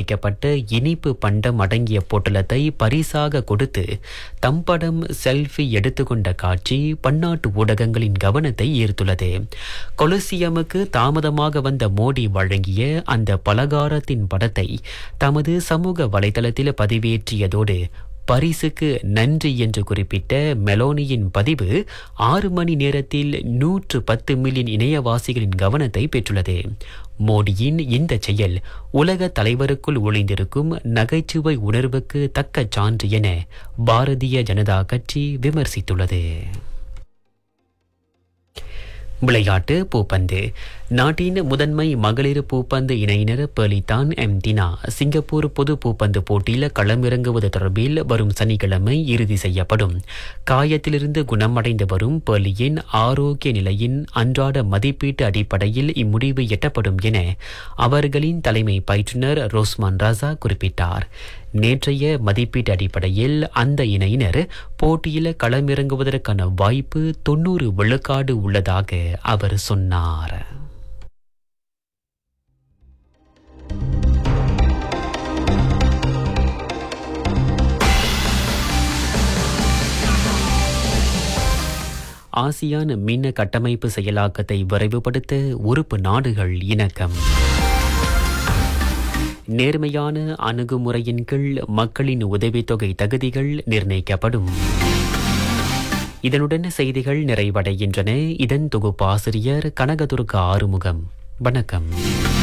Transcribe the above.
தயாரிக்கப்பட்ட இனிப்பு பண்டம் அடங்கிய பொட்டலத்தை பரிசாக கொடுத்து தம்படம் செல்ஃபி எடுத்துக்கொண்ட காட்சி பன்னாட்டு ஊடகங்களின் கவனத்தை ஈர்த்துள்ளது கொலசியமுக்கு தாமதமாக வந்த மோடி வழங்கிய அந்த பலகாரத்தின் படத்தை தமது சமூக வலைதளத்தில் பதிவேற்றியதோடு பரிசுக்கு நன்றி என்று குறிப்பிட்ட மெலோனியின் பதிவு ஆறு மணி நேரத்தில் நூற்று பத்து மில்லியன் இணையவாசிகளின் கவனத்தை பெற்றுள்ளது மோடியின் இந்த செயல் உலக தலைவருக்குள் ஒளிந்திருக்கும் நகைச்சுவை உணர்வுக்கு தக்க சான்று என பாரதிய ஜனதா கட்சி விமர்சித்துள்ளது விளையாட்டு பூப்பந்து நாட்டின் முதன்மை மகளிர் பூப்பந்து இணையினர் பெலிதான் எம் டினா சிங்கப்பூர் பொது பூப்பந்து போட்டியில் களமிறங்குவது தொடர்பில் வரும் சனிக்கிழமை இறுதி செய்யப்படும் காயத்திலிருந்து குணமடைந்து வரும் பெலியின் ஆரோக்கிய நிலையின் அன்றாட மதிப்பீட்டு அடிப்படையில் இம்முடிவு எட்டப்படும் என அவர்களின் தலைமை பயிற்றுனர் ரோஸ்மான் ராசா குறிப்பிட்டார் நேற்றைய மதிப்பீட்டு அடிப்படையில் அந்த இணையினர் போட்டியில் களமிறங்குவதற்கான வாய்ப்பு தொன்னூறு விழுக்காடு உள்ளதாக அவர் சொன்னார் ஆசியான் மின்ன கட்டமைப்பு செயலாக்கத்தை விரைவுபடுத்த உறுப்பு நாடுகள் இணக்கம் நேர்மையான அணுகுமுறையின் கீழ் மக்களின் உதவித்தொகை தகுதிகள் நிர்ணயிக்கப்படும் இதனுடன் செய்திகள் நிறைவடைகின்றன இதன் தொகுப்பாசிரியர் கனகதுர்க ஆறுமுகம் வணக்கம்